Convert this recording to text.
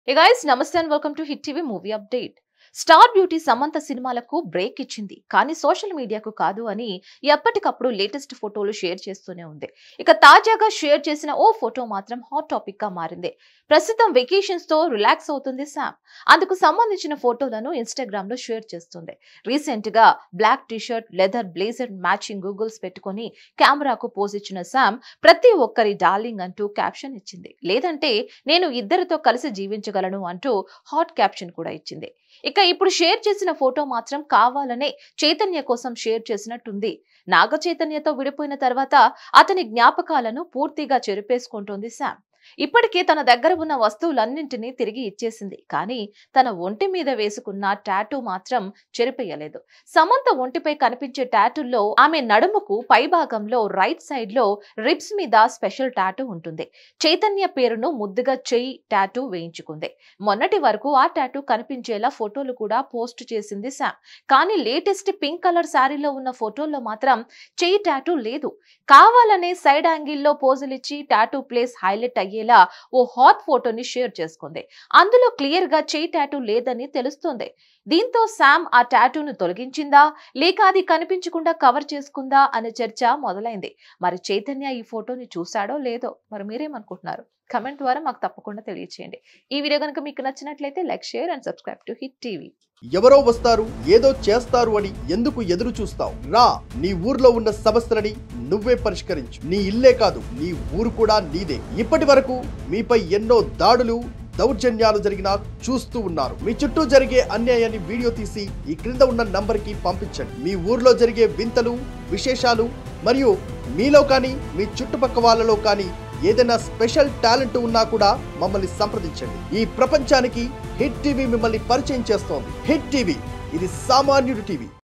A guys namaste and welcome to hit TV movie update star beauty Samantha సినిమాలకు break ఇచ్చింది కానీ social మీడియాకు కాదు అని ఎప్పటికప్పుడు లేటెస్ట్ ఫోటోలు షేర్ చేస్తూనే ఉంది ఇక తాజాగా షేర్ చేసిన ఓ ఫోటో మాత్రం హాట్ టాపిక్ గా మారింది ప్రస్తుతం వెకేషన్స్ తో రిలాక్స్ అవుతుంది శామ్ అందుకు సంబంధించిన ఫోటోలను ఇన్స్టాగ్రామ్ లో షేర్ చేస్తుంది రీసెంట్ గా black t-shirt leather blazer matching goggles పెట్టుకొని కెమెరాకు పోజ్ ఇచ్చిన శామ్ ప్రతి ఒక్కరి డార్లింగ్ అంటూ క్యాప్షన్ ఇచ్చింది లేదంటే నేను ఇద్దరితో కలిసి జీవించగలను అంటూ హాట్ క్యాప్షన్ కూడా ఇచ్చింది ఇక ఇప్పుడు షేర్ చేసిన ఫోటో మాత్రం కావాలనే చైతన్య కోసం షేర్ చేసినట్టుంది నాగ చైతన్యతో విడిపోయిన తర్వాత అతని జ్ఞాపకాలను పూర్తిగా చెరిపేసుకుంటోంది శామ్ ఇప్పటికే తన దగ్గర ఉన్న వస్తువులన్నింటినీ తిరిగి ఇచ్చేసింది కానీ తన ఒంటి మీద వేసుకున్న టాటూ మాత్రం చెరిపేయలేదు సమంత ఒంటిపై కనిపించే టాటూల్లో ఆమె నడుముకు పైభాగంలో రైట్ సైడ్ లో రిబ్స్ మీద స్పెషల్ టాటూ ఉంటుంది చైతన్య పేరును ముద్దుగా చెయ్యి టాటూ వేయించుకుంది మొన్నటి వరకు ఆ టాటూ కనిపించేలా ఫోటోలు కూడా పోస్ట్ చేసింది శామ్ కానీ లేటెస్ట్ పింక్ కలర్ శారీలో ఉన్న ఫోటోల్లో మాత్రం చెయ్యి టాటూ లేదు కావాలనే సైడ్ యాంగిల్లో పోజులిచ్చి టాటూ ప్లేస్ హైలైట్ అయ్యేలా ఓ హాట్ ఫోటోని షేర్ చేసుకుంది అందులో క్లియర్ గా చెయ్యి టాటూ లేదని తెలుస్తుంది దీంతో శామ్ ఆ టాటూను తొలగించిందా లేక అది కనిపించకుండా కవర్ చేసుకుందా అనే చర్చ మొదలైంది మరి చైతన్య ఈ ఫోటోని చూశాడో లేదో మరి మీరేమనుకుంటున్నారు కమెంట్ ద్వారా మాకు తప్పకుండా తెలియచేయండి ఈ వీడియో కనుక మీకు నచ్చినట్లయితే like share and subscribe to hit TV ఎవరో వస్తారు ఏదో చేస్తారు అని ఎందుకు ఎదురు చూస్తావు రా నీ ఊర్లో ఉన్న సమస్యలని నువ్వే పరిష్కరించు నీ ఇల్లే కాదు నీ ఊరు కూడా నీదే ఇప్పటి వరకు మీపై ఎన్నో దాడులు దౌర్జన్యాలు జరిగినా చూస్తూ ఉన్నారు మీ చుట్టూ జరిగే అన్యాయాన్ని వీడియో తీసి ఈ క్రింద ఉన్న నంబర్కి పంపించండి మీ ఊర్లో జరిగే వింతలు విశేషాలు మరియు మీలో కానీ మీ చుట్టుపక్క వాళ్ళలో కానీ ఏదైనా స్పెషల్ టాలెంట్ ఉన్నా కూడా మమ్మల్ని సంప్రదించండి ఈ ప్రపంచానికి హిట్ టీవీ మిమ్మల్ని పరిచయం చేస్తోంది హిట్ టీవీ ఇది సామాన్యుడి టీవీ